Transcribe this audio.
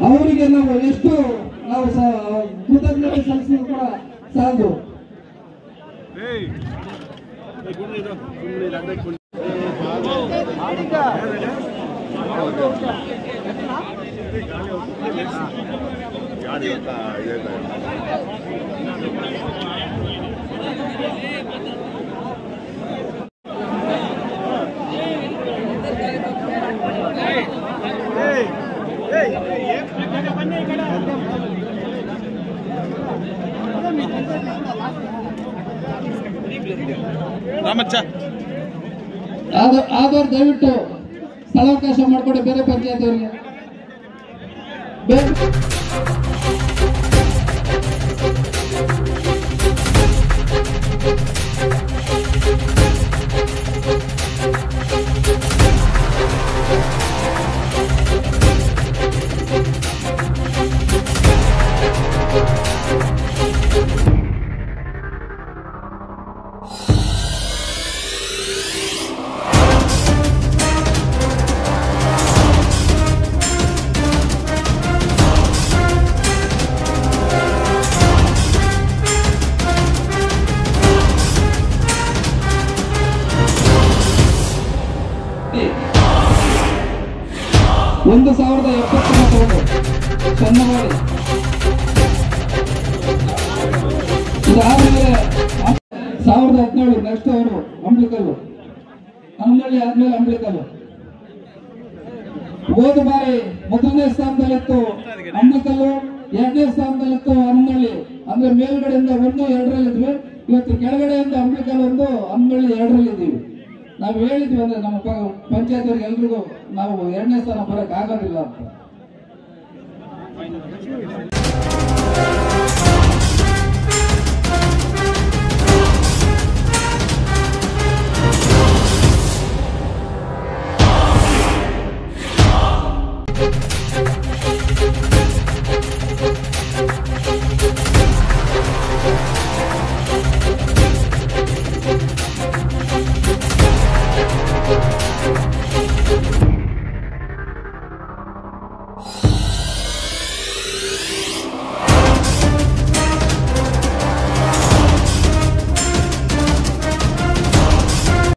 ಅವರಿಗೆ ನಾವು ಎಷ್ಟು ನಾವು ಸ- ಕೃತಜ್ಞತೆ ಸಲ್ಲಿಸಿದ್ರು ಕೂಡ ಸಾಲದು ರಾಮಚ್ಚ ಆದ- ಆದವ್ರು ದಯವಿಟ್ಟು ಸ್ಥಳಾವಕಾಶ ಮಾಡಿಕೊಡಿ ಬೇರೆ ಪಂಚಾಯತ್ ಅವರಿಗೆ ಬೇರೆ ಒಂದು ಸಾವಿರದ ಎಪ್ಪತ್ತನ್ನ ತಗೊಂಡು ಸಣ್ಣ ಮಾಡಿ ಇದಾದ್ಮೇಲೆ ಸಾವಿರದ ಹದಿನೇಳು ನೆಕ್ಸ್ಟ್ ಅವರು ಅಂಬ್ಲಿಕಲ್ಲು ಹನ್ನಳ್ಳಿ ಆದ್ಮೇಲೆ ಅಂಬ್ಲಿಕಲ್ಲು ಹೋದ ಬಾರಿ ಮೊದಲನೇ ಸ್ಥಾನದಲ್ಲಿತ್ತು ಅಂಬ್ಲಿಕಲ್ಲು ಎರಡನೇ ಸ್ಥಾನದಲ್ಲಿತ್ತು ಹನ್ನಳ್ಳಿ ಅಂದ್ರೆ ಮೇಲ್ಗಡೆಯಿಂದ ಒಂದು ಎರಡರಲ್ಲಿದ್ವಿ ಇವತ್ತು ಕೆಳಗಡೆಯಿಂದ ಅಂಬ್ಲಿಕಲ್ ಒಂದು ಹನ್ನಳ್ಳಿ ಎರಡರಲ್ಲಿದ್ದೀವಿ ನಾವು ಹೇಳಿದ್ವಿ ಅಂದ್ರೆ ನಮ್ಮ ಪಂಚಾಯತ್ ಅವ್ರಿಗೆ ಎಲ್ರಿಗೂ ನಾವು ಎರಡನೇ ಸ್ಥಾನ ಬರಕ್ ಆಗೋದಿಲ್ಲ ಅಂತ